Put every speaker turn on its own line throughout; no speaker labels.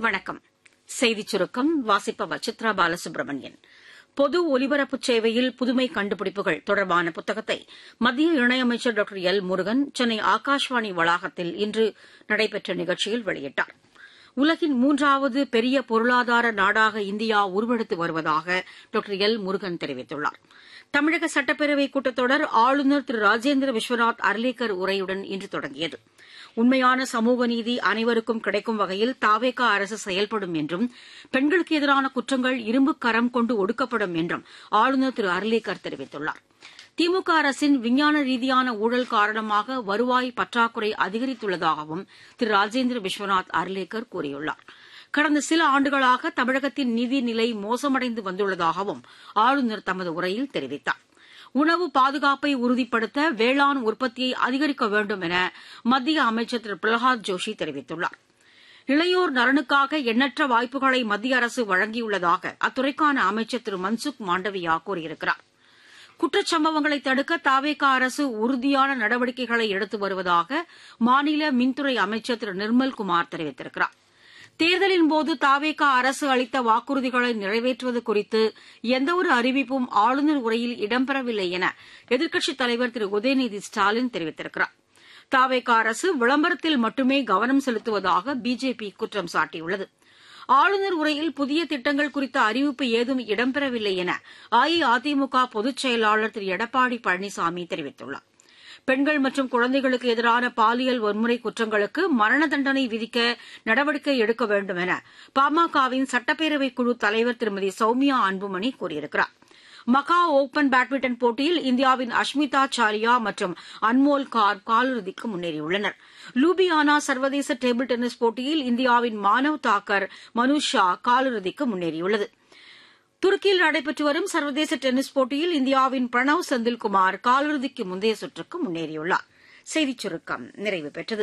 வணக்கம் செய்திச் சுருக்கம் வாசிப்பவர் சித்ரா பாலசுப்ரமணியன் பொது ஒலிபரப்பு சேவையில் புதுமை கண்டுபிடிப்புகள் தொடர்பான புத்தகத்தை மத்திய இணையமைச்சர் டாக்டர் எல் முருகன் சென்னை ஆகாஷவாணி வளாகத்தில் இன்று நடைபெற்ற நிகழ்ச்சியில் வெளியிட்டார் உலகின் மூன்றாவது பெரிய பொருளாதார நாடாக இந்தியா உருவெடுத்து வருவதாக டாக்டர் எல் முருகன் தெரிவித்துள்ளார் தமிழக சட்டப்பேரவை கூட்டத்தொடர் ஆளுநர் திரு ராஜேந்திர விஸ்வநாத் அர்லேக்கர் உரையுடன் இன்று தொடங்கியது உண்மையான சமூக நீதி அனைவருக்கும் கிடைக்கும் வகையில் தாவேகா அரசு செயல்படும் என்றும் பெண்களுக்கு எதிரான குற்றங்கள் இரும்பு கரம் கொண்டு ஒடுக்கப்படும் என்றும் ஆளுநர் திரு அர்லேக்கர் தெரிவித்துள்ளார் திமுக அரசின் விஞ்ஞான ரீதியான ஊழல் காரணமாக வருவாய் பற்றாக்குறை அதிகரித்துள்ளதாகவும் திரு ராஜேந்திர விஸ்வநாத் அர்லேக்கர் கூறியுள்ளார் கடந்த சில ஆண்டுகளாக தமிழகத்தின் நிதிநிலை மோசமடைந்து வந்துள்ளதாகவும் ஆளுநர் தமது உரையில் தெரிவித்தார் உணவு பாதுகாப்பை உறுதிப்படுத்த வேளாண் உற்பத்தியை அதிகரிக்க வேண்டும் என மத்திய அமைச்சர் திரு பிரகலாத் ஜோஷி தெரிவித்துள்ளார் இளையோர் நலனுக்காக எண்ணற்ற வாய்ப்புகளை மத்திய அரசு வழங்கியுள்ளதாக அத்துறைக்கான அமைச்சர் திரு மன்சுக் மாண்டவியா கூறியிருக்கிறார் குற்றச்சம்பவங்களை தடுக்க தாவேகா அரசு உறுதியான நடவடிக்கைகளை எடுத்து வருவதாக மாநில மின்துறை அமைச்சர் திரு நிர்மல்குமார் தெரிவித்திருக்கிறார் தேர்தலின்போது தாவேகா அரசு அளித்த வாக்குறுதிகளை நிறைவேற்றுவது குறித்து எந்தவொரு அறிவிப்பும் ஆளுநர் உரையில் இடம்பெறவில்லை என எதிர்க்கட்சித் தலைவர் திரு உதயநிதி ஸ்டாலின் தெரிவித்திருக்கிறார் தாவேகா அரசு விளம்பரத்தில் மட்டுமே கவனம் செலுத்துவதாக பிஜேபி குற்றம் சாட்டியுள்ளது ஆளுநர் உரையில் புதிய திட்டங்கள் குறித்த அறிவிப்பு ஏதும் இடம்பெறவில்லை என அஇஅதிமுக பொதுச் செயலாளர் திரு எடப்பாடி பழனிசாமி தெரிவித்துள்ளார் பெண்கள் மற்றும் குழந்தைகளுக்கு எதிரான பாலியல் வன்முறை குற்றங்களுக்கு மரண தண்டனை விதிக்க நடவடிக்கை எடுக்க வேண்டும் என பாமகவின் சட்டப்பேரவை குழு தலைவர் திருமதி சௌமியா அன்புமணி கூறியிருக்கிறார் மக்கா ஓபன் பேட்மிண்டன் போட்டியில் இந்தியாவின் அஷ்மிதா சாலியா மற்றும் அன்மோல் கார் காலிறுதிக்கு முன்னேறியுள்ளனர் லூபியானா சர்வதேச டேபிள் டென்னிஸ் போட்டியில் இந்தியாவின் மானவ் தாக்கர் மனுஷ் ஷா காலிறுதிக்கு முன்னேறியுள்ளது துருக்கியில் நடைபெற்று வரும் சர்வதேச டென்னிஸ் போட்டியில் இந்தியாவின் பிரணவ் செந்தில்குமார் காலிறுதிக்கு முந்தைய சுற்றுக்கு முன்னேறியுள்ளார் செய்திச் சுருக்கம் நிறைவு பெற்றது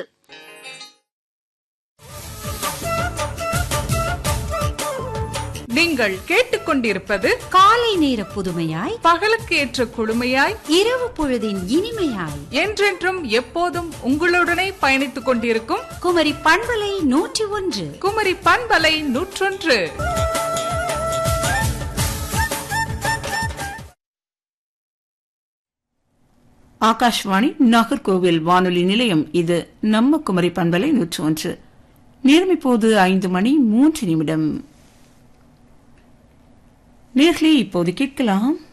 நீங்கள் கேட்டுக்கொண்டிருப்பது
காலை நேர புதுமையாய்
பகலுக்கு ஏற்ற குழுமையாய்
இரவு பொழுதின் இனிமையாய்
என்றென்றும் எப்போதும் உங்களுடனே பயணித்துக் கொண்டிருக்கும்
குமரி பண்பலை நூற்றி ஒன்று
குமரி பண்பலை நூற்றொன்று
ஆகாஷ்வாணி நாகர்கோவில் வானொலி நிலையம் இது நம்ம குமரி பண்பலை நூற்று ஒன்று நேரம் இப்போது ஐந்து மணி மூன்று நிமிடம் நேர்களே இப்போது கேட்கலாம்